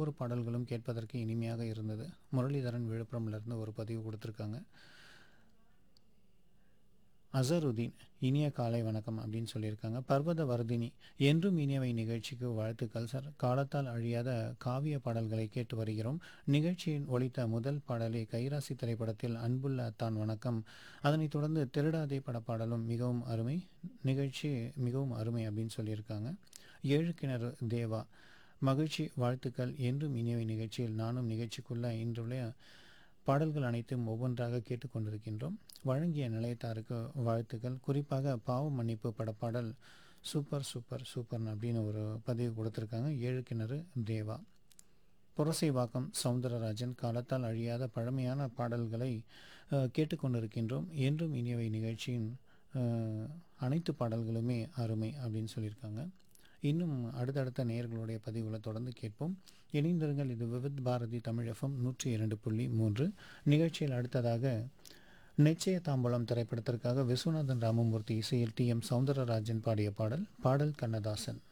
ஒவ்வொரு பாடல்களும் கேட்பதற்கு இனிமையாக இருந்தது முரளிதரன் விழுப்புரம்லேருந்து ஒரு பதிவு கொடுத்துருக்காங்க அசருதீன் இனிய காலை வணக்கம் அப்படின்னு சொல்லியிருக்காங்க பர்வத வர்தினி என்றும் இனியவை நிகழ்ச்சிக்கு வாழ்த்துக்கள் சார் காலத்தால் அழியாத காவிய பாடல்களை கேட்டு வருகிறோம் நிகழ்ச்சியின் ஒலித்த முதல் பாடலே கைராசி திரைப்படத்தில் அன்புள்ள அத்தான் வணக்கம் அதனைத் தொடர்ந்து திருடாதே படப்பாடலும் மிகவும் அருமை நிகழ்ச்சி மிகவும் அருமை அப்படின்னு சொல்லியிருக்காங்க ஏழு கிணறு தேவா மகிழ்ச்சி வாழ்த்துக்கள் என்றும் இனியவை நிகழ்ச்சியில் நானும் நிகழ்ச்சிக்குள்ள இன்றுள்ள பாடல்கள் அனைத்தும் ஒவ்வொன்றாக கேட்டுக்கொண்டிருக்கின்றோம் வழங்கிய நிலையத்தாருக்கு வாழ்த்துக்கள் குறிப்பாக பாவ மன்னிப்பு படப்பாடல் சூப்பர் சூப்பர் சூப்பர் அப்படின்னு ஒரு பதிவு கொடுத்துருக்காங்க ஏழு கிணறு தேவா புரசைவாக்கம் சவுந்தரராஜன் காலத்தால் அழியாத பழமையான பாடல்களை அஹ், கேட்டுக்கொண்டிருக்கின்றோம் என்றும் இனியவை நிகழ்ச்சியின் அஹ், அனைத்து பாடல்களுமே அருமை அப்படின்னு சொல்லியிருக்காங்க இன்னும் அடுத்தடுத்த நேயர்களுடைய பதிவுகளை தொடர்ந்து கேட்போம் இணைந்திருங்கள் இது விவித் பாரதி தமிழ் எஃப்எம் நூற்றி இரண்டு புள்ளி மூன்று நிகழ்ச்சியில் அடுத்ததாக நிச்சய தாம்பலம் திரைப்படத்திற்காக விஸ்வநாதன் ராமமூர்த்தி இசையில் டி எம் சவுந்தரராஜன் பாடிய பாடல் பாடல் கண்ணதாசன்